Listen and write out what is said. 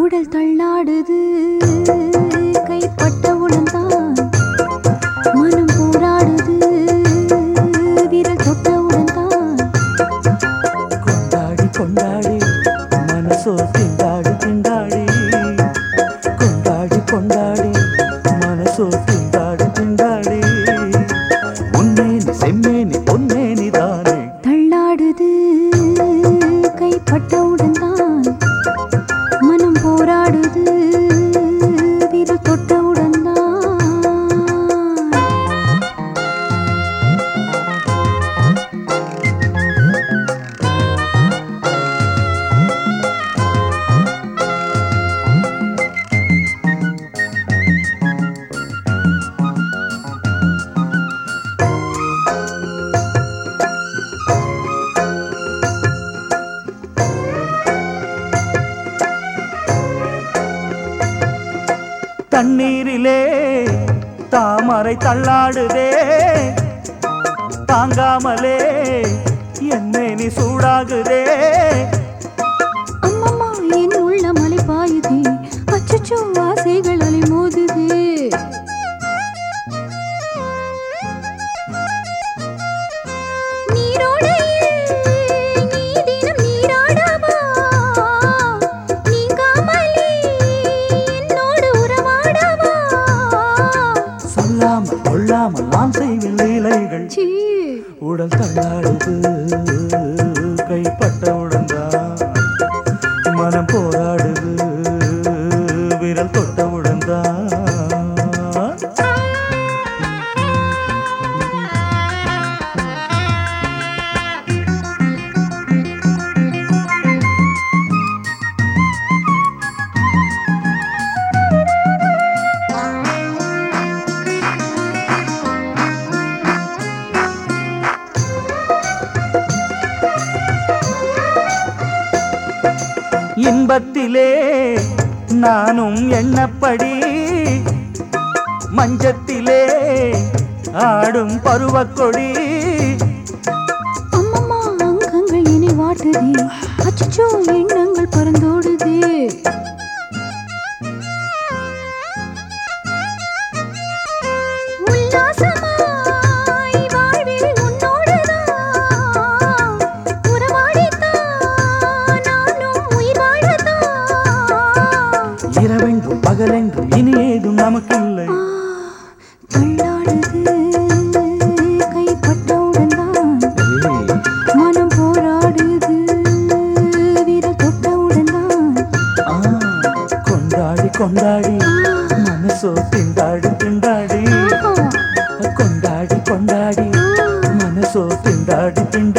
உடல் தள்ளாடுது கைப்பட்டவுடன் தான் மனம் போராடுது விரல் தொட்டவுடன் தான் கொண்டாடி கொண்டாடி மனசோ திண்டாடி திண்டாடி கொண்டாடி கொண்டாடி மனசோ திண்டாடி திண்டாடி உன்னேனி செம்மேனி பொன்னேனி தானே தள்ளாடுது கைப்பட்டவுடன் தான் மனம் போராடுது விரல் தொட்டவுடன் தான் தண்ணீரிலே தாமரை தள்ளாடுதே தாங்காமலே என்னை நீ சூடாகுதே அம்மம்மா என் உள்ள மலை பாயுதே அச்சச்சோ ஆசைகள் அலை மோதுதே நீரோடையில் நீ தினம் நீராடவா? நீங்காமலே என்னோடு உறவாடவா? சொல்லாமல் கொள்ளாமல் நான் செய்வில் லீலைகள் சீ, உடல் தள்ளாடுது கைப்பட்டவுடன் தான் மனம் போராடுது விரல் தொட்டவுடன் தான் இன்பத்திலே நானும் எண்ணப்படி மஞ்சத்திலே ஆடும் பருவக்கொடி அம்மம்மா அங்கங்கள் என்னை வாட்டுதே அச்சச்சோ எண்ணங்கள் பறந்தோடுதே உல்லாசமாய் வாழ்வில் உன்னோடுதான் உறவாடித்தான் நானும் உயிர் வாழத்தான் இரவென்றும் பகலென்றும் இனி ஏதும் நமக்கில்லை தள்ளாடுது கைப்பட்டவுடன் தான் ஏய், மனம் போராடுது விரல் தொட்டவுடன் தான் ஆ, கொண்டாடி கொண்டாடி மனசோ திண்டாடி திண்டாடி கொண்டாடி கொண்டாடி மனசோ திண்டாடி திண்டாடி